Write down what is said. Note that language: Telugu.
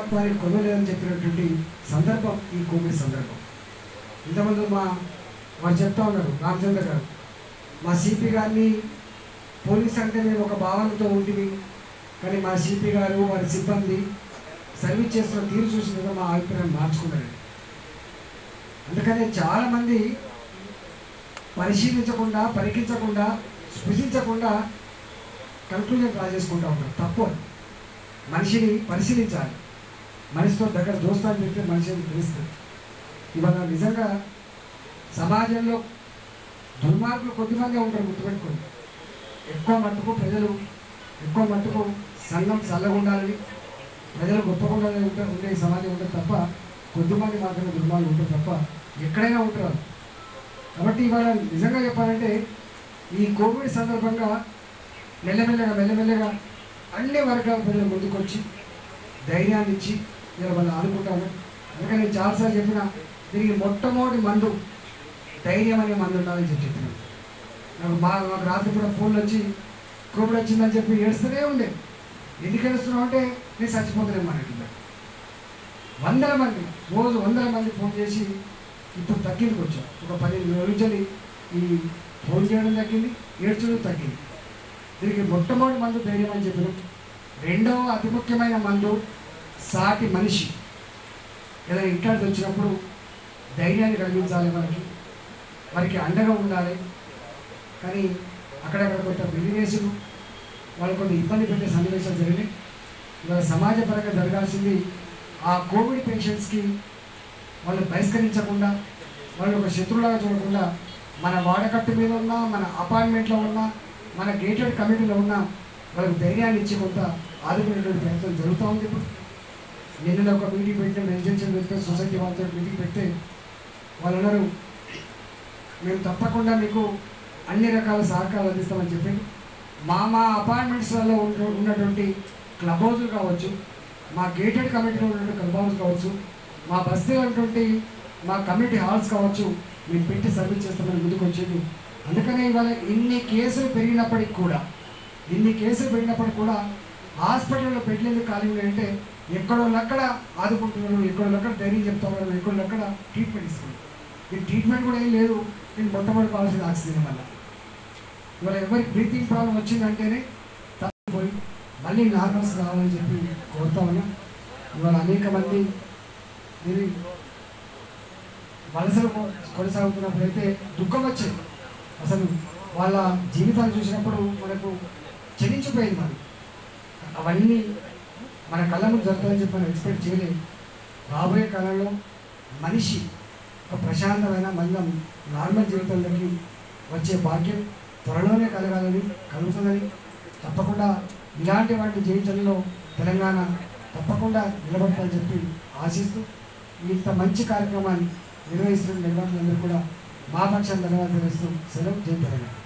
మానవత్వాన్ని కొనలేదని చెప్పినటువంటి సందర్భం ఈ కోవిడ్ సందర్భం ఇంతకుముందు మా వారు చెప్తా ఉన్నారు రామచంద్ర గారు మా సిపి గారిని పోలీస్ అంటే మేము ఒక భావనతో ఉంటుంది కానీ మా సిపి గారు వారి సిబ్బంది సర్వీస్ చేస్తున్న తీరు చూసిన తర్వాత మా అభిప్రాయం మార్చుకున్నారండి అందుకనే చాలామంది పరిశీలించకుండా పరికించకుండా స్పృశించకుండా కన్క్లూజన్ డ్రా చేసుకుంటూ ఉంటారు తప్పు అది. మనిషిని పరిశీలించాలి మనిషితో దగ్గర దోస్తాన్ని పెడితే మనిషిని తెలుస్తుంది ఇవాళ నిజంగా సమాజంలో దుర్మార్గులు కొద్దిమందే ఉంటారు గుర్తుపెట్టుకోండి ఎక్కువ మట్టుకు ప్రజలు ఎక్కువ మట్టుకు సంఘం చల్లగా ఉండాలని ప్రజలు గొప్పగా ఉండాలని ఉంటే ఉండే ఈ సమాజం ఉంటుంది తప్ప కొద్దిమంది మాత్రమే దుర్మార్గులు ఉంటారు తప్ప ఎక్కడైనా ఉంటారు వాళ్ళు. కాబట్టి ఇవాళ నిజంగా చెప్పాలంటే ఈ కోవిడ్ సందర్భంగా మెల్లమెల్లగా మెల్లమెల్లగా అన్ని వర్గాల ప్రజలు ముందుకొచ్చి ధైర్యాన్ని ఇచ్చి ఇలా వాళ్ళు ఆడుకుంటాము అందుకని నేను చాలాసార్లు చెప్పిన దీనికి మొట్టమొదటి మందు ధైర్యం అనే మందు ఉండాలని చెప్పి చెప్పినాను నాకు మా మాకు రాత్రి కూడా ఫోన్లు వచ్చి కోవిడ్ వచ్చిందని చెప్పి ఏడుస్తూనే ఉండే ఎందుకు ఏడుస్తున్నావు అంటే నేను చచ్చిపోతున్నాను అన్నట్టు వందల మంది రోజు వందల మంది ఫోన్ చేసి ఇప్పుడు తగ్గిందికి వచ్చాం ఒక పదిహేను రోజుల నుంచి ఈ ఫోన్ చేయడం తగ్గింది ఏడ్చడం తగ్గింది దీనికి మొట్టమొదటి మందు ధైర్యం అని చెప్పినాం రెండవ అతి ముఖ్యమైన మందు సాటి మనిషి ఏదైనా ఇంటికి వచ్చినప్పుడు ధైర్యాన్ని కలిగించాలి మనకి వారికి అండగా ఉండాలి కానీ అక్కడక్కడ కొంత బిజినెస్లు వాళ్ళు కొంత ఇబ్బంది పెట్టే సన్నివేశాలు జరిగినాయి ఇవాళ సమాజపరంగా జరగాల్సింది ఆ కోవిడ్ పేషెంట్స్కి వాళ్ళు బహిష్కరించకుండా వాళ్ళు ఒక శత్రువులాగా చూడకుండా మన వాడకట్టు మీద ఉన్న మన అపార్ట్మెంట్లో ఉన్న మన గేటెడ్ కమిటీలో ఉన్న వాళ్ళకి ధైర్యాన్ని ఇచ్చి కొంత ఆదుకునేటువంటి ప్రయత్నం జరుగుతూ ఉంది ఇప్పుడు నిన్న ఒక మీటింగ్ పెట్టిన రెసిడెన్షియల్ వెల్ఫేర్ సొసైటీ వాళ్ళతో మీటింగ్ పెడితే వాళ్ళు అన్నారు మేము తప్పకుండా మీకు అన్ని రకాల సహకారాలు అందిస్తామని చెప్పి మా మా అపార్ట్మెంట్స్లలో ఉన్న ఉన్నటువంటి క్లబ్ హౌస్లు కావచ్చు మా గేటెడ్ కమిటీలో ఉన్నటువంటి క్లబ్ హౌస్ కావచ్చు మా బస్తీలో ఉన్నటువంటి మా కమ్యూనిటీ హాల్స్ కావచ్చు మేము పెట్టి సర్వీస్ చేస్తామని ముందుకు వచ్చేది అందుకనే ఇవాళ ఇన్ని కేసులు పెరిగినప్పటికి కూడా ఇన్ని కేసులు పెరిగినప్పటికి కూడా హాస్పిటల్లో బెడ్లు ఎందుకు ఖాళీ ఉన్నాయంటే ఎక్కడోళ్ళక్కడ ఆదుకుంటున్నారు ఎక్కడోళ్ళక్కడ ధైర్యం చెప్తా ఉన్నారు ఎక్కడోళ్ళక్కడ ట్రీట్మెంట్ ఇస్తున్నారు ఈ ట్రీట్మెంట్ కూడా ఏం లేదు నేను మొట్టమొదటి కావాల్సిన ఆక్సిజన్ వల్ల ఇవాళ ఎవరికి బ్రీతింగ్ ప్రాబ్లం వచ్చిందంటేనే తప్పిపోయి మళ్ళీ నార్మల్స్ రావాలని చెప్పి కోరుతా ఉన్నా ఇవాళ అనేక మంది ఇది వలసలు కొ- కొనసాగుతున్నప్పుడు అయితే దుఃఖం వచ్చేది అసలు వాళ్ళ జీవితాన్ని చూసినప్పుడు మనకు చెల్లించిపోయింది మరి అవన్నీ మన కళ్ళ ముందు జరుగుతుందని చెప్పి మనం ఎక్స్పెక్ట్ చేయలేము రాబోయే కాలంలో మనిషి ఒక ప్రశాంతమైన మళ్ళీ నార్మల్ జీవితంలోకి వచ్చే భాగ్యం త్వరలోనే కలగాలని కలుగుతుందని తప్పకుండా ఇలాంటి వాటిని జయించడంలో తెలంగాణ తప్పకుండా నిలబడతాలని చెప్పి ఆశిస్తూ ఇంత మంచి కార్యక్రమాన్ని నిర్వహిస్తున్న నిర్వాహకులందరూ కూడా మా పక్షాన్ని ధన్యవాదాలు తెలుస్తూ సెలవు జై తెలంగాణ